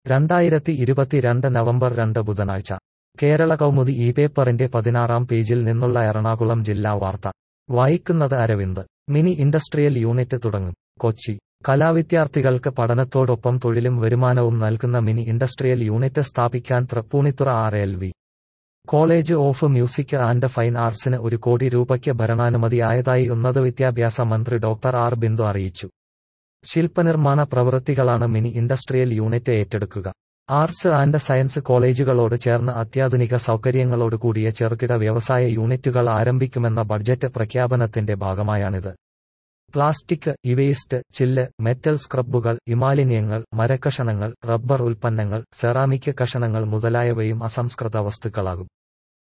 രണ്ടായിരത്തി ഇരുപത്തിരണ്ട് നവംബർ രണ്ട് ബുധനാഴ്ച കേരള കൗമുദി ഈ പേപ്പറിന്റെ പതിനാറാം പേജിൽ നിന്നുള്ള എറണാകുളം ജില്ലാ വാർത്ത വായിക്കുന്നത് അരവിന്ദ് മിനി ഇൻഡസ്ട്രിയൽ യൂണിറ്റ് തുടങ്ങും കൊച്ചി കലാവിദ്യാർത്ഥികൾക്ക് പഠനത്തോടൊപ്പം തൊഴിലും വരുമാനവും നൽകുന്ന മിനി ഇൻഡസ്ട്രിയൽ യൂണിറ്റ് സ്ഥാപിക്കാൻ Tripunithura R L V college of music and fine ആർട്സിന് ഒരു കോടി രൂപയ്ക്ക് ഭരണാനുമതിയായതായി ഉന്നത വിദ്യാഭ്യാസ മന്ത്രി ഡോക്ടർ ആർ ബിന്ദു അറിയിച്ചു ശില്പനിർമ്മാണ പ്രവൃത്തികളാണ് മിനി ഇൻഡസ്ട്രിയൽ യൂണിറ്റ് ഏറ്റെടുക്കുക ആർട്സ് ആൻഡ് സയൻസ് കോളേജുകളോട് ചേർന്ന് അത്യാധുനിക സൗകര്യങ്ങളോട് കൂടിയ ചെറുകിട വ്യവസായ യൂണിറ്റുകൾ ആരംഭിക്കുമെന്ന ബഡ്ജറ്റ് പ്രഖ്യാപനത്തിന്റെ ഭാഗമായാണിത് പ്ലാസ്റ്റിക് ഇവേസ്റ്റ് ചില്ല് മെറ്റൽ സ്ക്രബുകൾ ഇമാലിന്യങ്ങൾ മരക്കഷണങ്ങൾ റബ്ബർ ഉൽപ്പന്നങ്ങൾ സെറാമിക് കഷണങ്ങൾ മുതലായവയും അസംസ്കൃത വസ്തുക്കളാകും